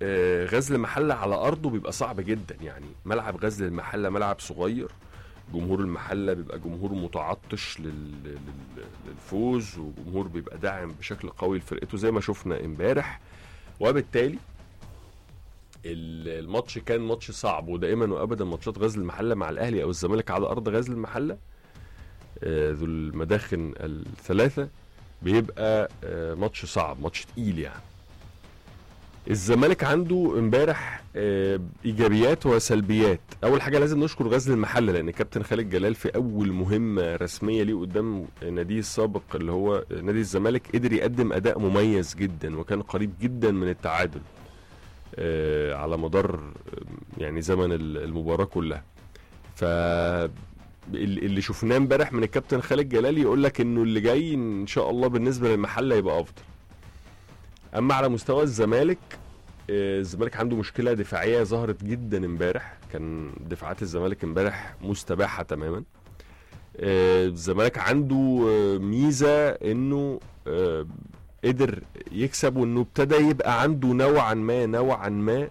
آه، غزل المحله على ارضه بيبقى صعب جدا يعني ملعب غزل المحله ملعب صغير جمهور المحله بيبقى جمهور متعطش لل- لل- للفوز وجمهور بيبقى داعم بشكل قوي لفرقته زي ما شفنا امبارح وبالتالي ال- الماتش كان ماتش صعب ودائما وابدا ماتشات غزل المحله مع الاهلي او الزمالك على ارض غزل المحله آه، ذو المداخن الثلاثه بيبقى آه، ماتش صعب ماتش تقيل يعني الزمالك عنده امبارح آه، ايجابيات وسلبيات اول حاجه لازم نشكر غزل المحله لان كابتن خالد جلال في اول مهمه رسميه ليه قدام ناديه السابق اللي هو نادي الزمالك قدر يقدم اداء مميز جدا وكان قريب جدا من التعادل آه، على مدار آه، يعني زمن ال- المباراه كلها ف ال- اللي شفناه امبارح من الكابتن خالد جلال يقول لك انه اللي جاي ان شاء الله بالنسبه للمحله يبقى افضل اما على مستوى الزمالك آه، الزمالك عنده مشكله دفاعيه ظهرت جدا امبارح كان دفاعات الزمالك امبارح مستباحه تماما آه، الزمالك عنده آه، ميزه انه آه، قدر يكسب وانه ابتدى يبقى عنده نوعا ما نوعا ما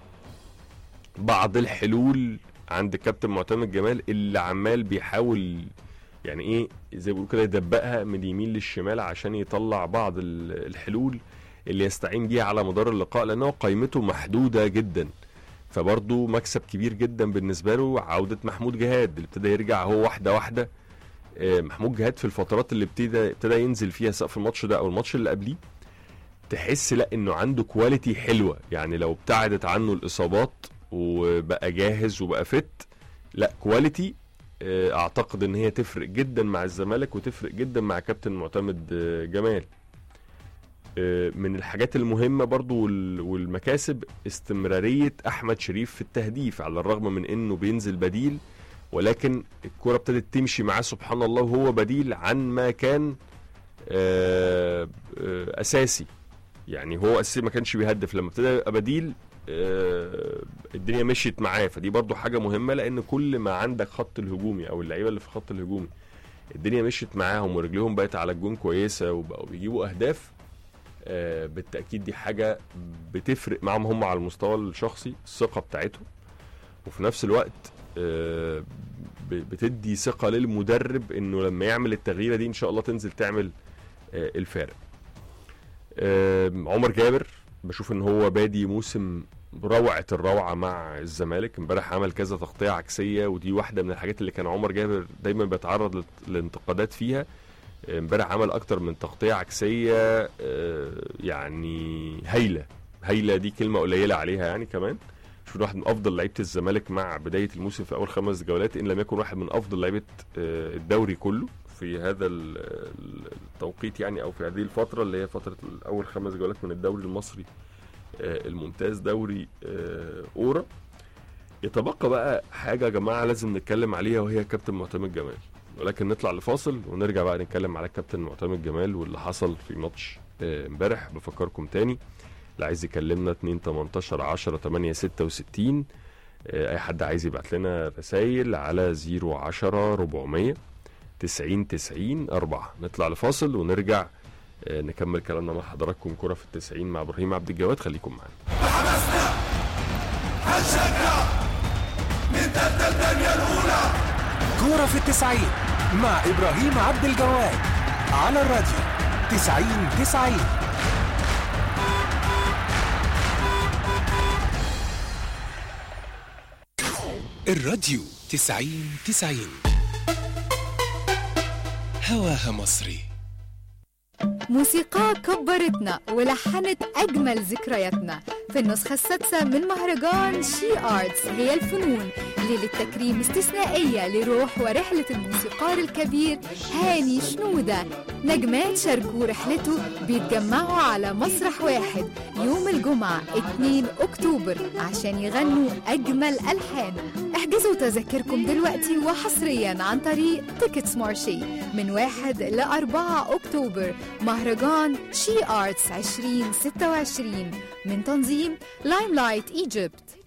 بعض الحلول عند كابتن معتمد جمال اللي عمال بيحاول يعني ايه زي ما بيقولوا كده يدبقها من اليمين للشمال عشان يطلع بعض ال- الحلول اللي يستعين بيها على مدار اللقاء لانه قيمته محدوده جدا فبرضه مكسب كبير جدا بالنسبه له عوده محمود جهاد اللي ابتدى يرجع هو واحده واحده آه، محمود جهاد في الفترات اللي ابتدى ابتدى ينزل فيها سواء في الماتش ده او الماتش اللي قبليه تحس لا انه عنده كواليتي حلوه يعني لو ابتعدت عنه الاصابات وبقى جاهز وبقى فت لا كواليتي آه، اعتقد ان هي تفرق جدا مع الزمالك وتفرق جدا مع كابتن معتمد آه، جمال آه، من الحاجات المهمه برضو وال- والمكاسب استمراريه احمد شريف في التهديف على الرغم من انه بينزل بديل ولكن الكره ابتدت تمشي معاه سبحان الله وهو بديل عن ما كان آه، آه، اساسي يعني هو اساسي ما كانش بيهدف لما ابتدى يبقى بديل آه، الدنيا مشيت معاه فدي برضو حاجه مهمه لان كل ما عندك خط الهجومي او اللعيبه اللي في الخط الهجومي الدنيا مشيت معاهم ورجليهم بقت على الجون كويسه وبقوا بيجيبوا اهداف آه، بالتاكيد دي حاجه بتفرق معاهم هم على المستوى الشخصي الثقه بتاعتهم وفي نفس الوقت آه، ب- بتدي ثقه للمدرب انه لما يعمل التغييره دي ان شاء الله تنزل تعمل آه، الفارق آه، عمر جابر بشوف ان هو بادي موسم روعه الروعه مع الزمالك امبارح عمل كذا تغطيه عكسيه ودي واحده من الحاجات اللي كان عمر جابر دايما بيتعرض لت- لانتقادات فيها امبارح عمل اكتر من تغطيه عكسيه آه، يعني هايله هايله دي كلمه قليله عليها يعني كمان شوف واحد من افضل لعيبه الزمالك مع بدايه الموسم في اول خمس جولات ان لم يكن واحد من افضل لعيبه آه، الدوري كله في هذا ال- ال- التوقيت يعني او في هذه الفتره اللي هي فتره اول خمس جولات من الدوري المصري آه، الممتاز دوري آه، اورا يتبقى بقى حاجه يا جماعه لازم نتكلم عليها وهي كابتن معتمد جمال ولكن نطلع لفاصل ونرجع بقى نتكلم على كابتن معتمد جمال واللي حصل في ماتش آه، امبارح بفكركم تاني اللي عايز يكلمنا 2 18 10 8 66 آه، اي حد عايز يبعت لنا رسائل على 010 400 90 90 4 نطلع لفاصل ونرجع آه، نكمل كلامنا مع حضراتكم كرة في التسعين مع ابراهيم عبد الجواد خليكم معانا كورة في التسعين مع إبراهيم عبد الجواد على الراديو تسعين تسعين الراديو تسعين تسعين هواها مصري موسيقى كبرتنا ولحنت أجمل ذكرياتنا في النسخة السادسة من مهرجان شي آرتس هي الفنون ليلة تكريم استثنائية لروح ورحلة الموسيقار الكبير هاني شنودة نجمات شاركوا رحلته بيتجمعوا على مسرح واحد يوم الجمعة 2 أكتوبر عشان يغنوا أجمل ألحان احجزوا تذاكركم دلوقتي وحصريا عن طريق تيكتس مارشي من 1 ل 4 أكتوبر مهرجان شي آرتس 2026 من تنظيم لايم لايت ايجيبت